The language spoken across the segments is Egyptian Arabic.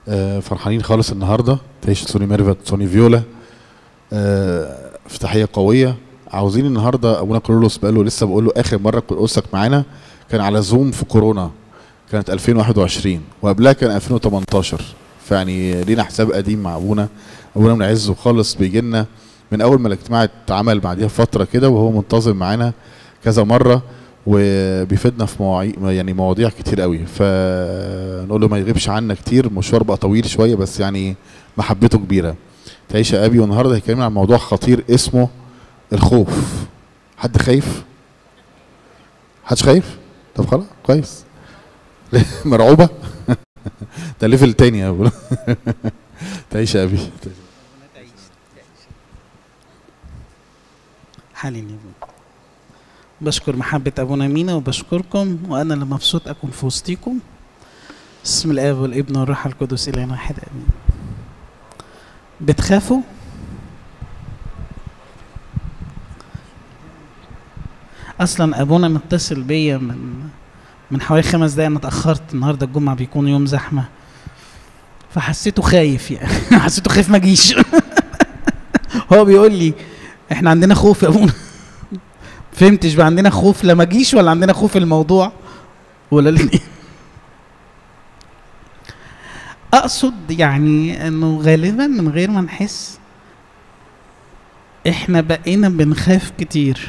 آه، فرحانين خالص النهارده تعيش سوني ميرفت سوني فيولا آه، افتتاحيه قويه عاوزين النهارده ابونا كارلوس بقاله لسه بقول له اخر مره كرولوسك معانا كان على زوم في كورونا كانت 2021 وقبلها كان 2018 فيعني لينا حساب قديم مع ابونا ابونا بنعزه خالص بيجي لنا من اول ما الاجتماع اتعمل بعديها فتره كده وهو منتظم معانا كذا مره وبيفيدنا في مواعيد يعني مواضيع كتير قوي فنقول له ما يغيبش عنا كتير مشوار بقى طويل شويه بس يعني محبته كبيره تعيش يا ابي والنهارده هيكلمنا عن موضوع خطير اسمه الخوف حد خايف حدش خايف طب خلاص كويس مرعوبه ده ليفل تاني يا ابو تعيش يا ابي حاليا يا ابني بشكر محبة أبونا مينا وبشكركم وأنا اللي مبسوط أكون في وسطيكم بسم الآب والابن والروح القدس إلى واحد آمين بتخافوا؟ أصلا أبونا متصل بيا من من حوالي خمس دقايق أنا اتأخرت النهاردة الجمعة بيكون يوم زحمة فحسيته خايف يعني حسيته خايف ما اجيش هو بيقول لي احنا عندنا خوف يا ابونا فهمتش بقى عندنا خوف لما اجيش ولا عندنا خوف الموضوع ولا الاثنين اقصد يعني انه غالبا من غير ما نحس احنا بقينا بنخاف كتير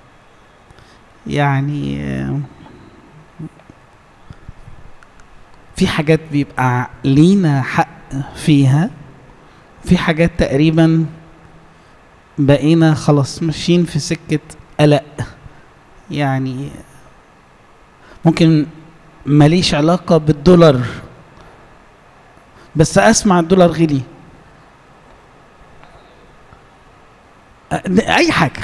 يعني آه، في حاجات بيبقى لينا حق فيها في حاجات تقريبا بقينا خلاص ماشيين في سكة قلق يعني ممكن ماليش علاقة بالدولار بس اسمع الدولار غلي أ- اي حاجة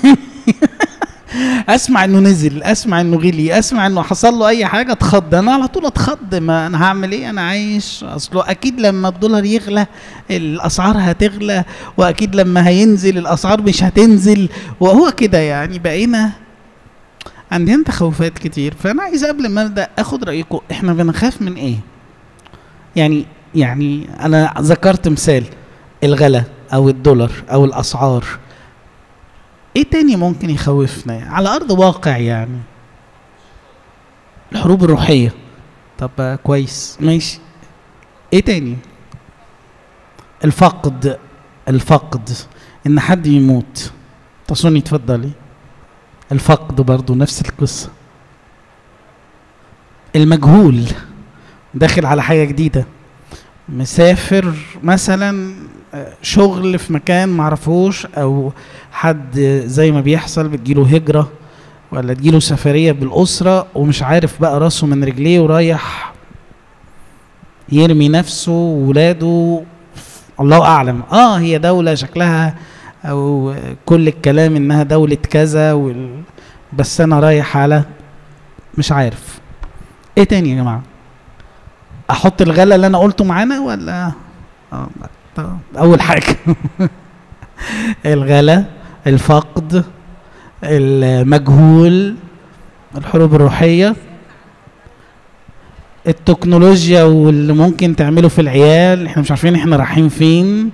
اسمع انه نزل اسمع انه غلي اسمع انه حصل له اي حاجه اتخض انا على طول اتخض ما انا هعمل ايه انا عايش اصله اكيد لما الدولار يغلى الاسعار هتغلى واكيد لما هينزل الاسعار مش هتنزل وهو كده يعني بقينا عندنا تخوفات كتير فانا عايز قبل ما ابدا اخد رايكم احنا بنخاف من ايه يعني يعني انا ذكرت مثال الغلا او الدولار او الاسعار ايه تاني ممكن يخوفنا يعني على ارض واقع يعني الحروب الروحيه طب آه، كويس ماشي ايه تاني الفقد الفقد ان حد يموت تصوني اتفضلي الفقد برضو نفس القصه المجهول داخل على حاجه جديده مسافر مثلا آه، شغل في مكان معرفوش او حد زي ما بيحصل بتجيله هجرة ولا تجيله سفرية بالأسرة ومش عارف بقى راسه من رجليه ورايح يرمي نفسه وولاده الله أعلم اه هي دولة شكلها أو كل الكلام إنها دولة كذا وال... بس أنا رايح على مش عارف ايه تاني يا جماعة أحط الغلا اللي أنا قلته معانا ولا آه طب أول حاجة الغلا الفقد المجهول الحروب الروحية التكنولوجيا واللي ممكن تعمله في العيال احنا مش عارفين احنا رايحين فين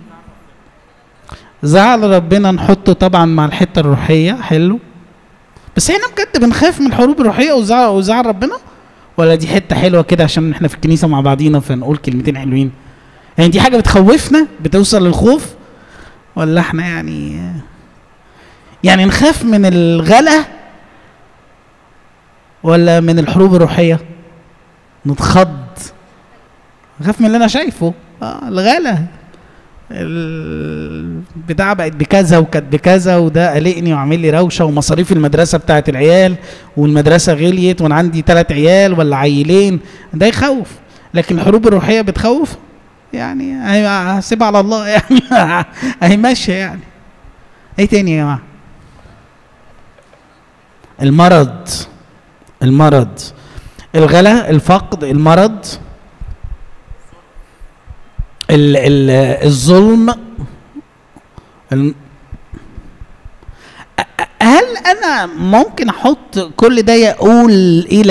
زعل ربنا نحطه طبعا مع الحتة الروحية حلو بس احنا بجد بنخاف من الحروب الروحية وزعل, وزعل ربنا ولا دي حتة حلوة كده عشان احنا في الكنيسة مع بعضينا فنقول كلمتين حلوين يعني دي حاجة بتخوفنا بتوصل للخوف ولا احنا يعني يعني نخاف من الغلا ولا من الحروب الروحية نتخض نخاف من اللي انا شايفه اه الغلا البتاع بقت بكذا وكانت بكذا وده قلقني وعامل لي روشه ومصاريف المدرسه بتاعت العيال والمدرسه غليت وانا عندي ثلاث عيال ولا عيلين ده يخوف لكن الحروب الروحيه بتخوف يعني أهي هسيبها على الله يعني اهي ماشيه يعني ايه تاني يا جماعه المرض المرض الغلا الفقد المرض ال ال الظلم الم- هل انا ممكن احط كل ده يقول الى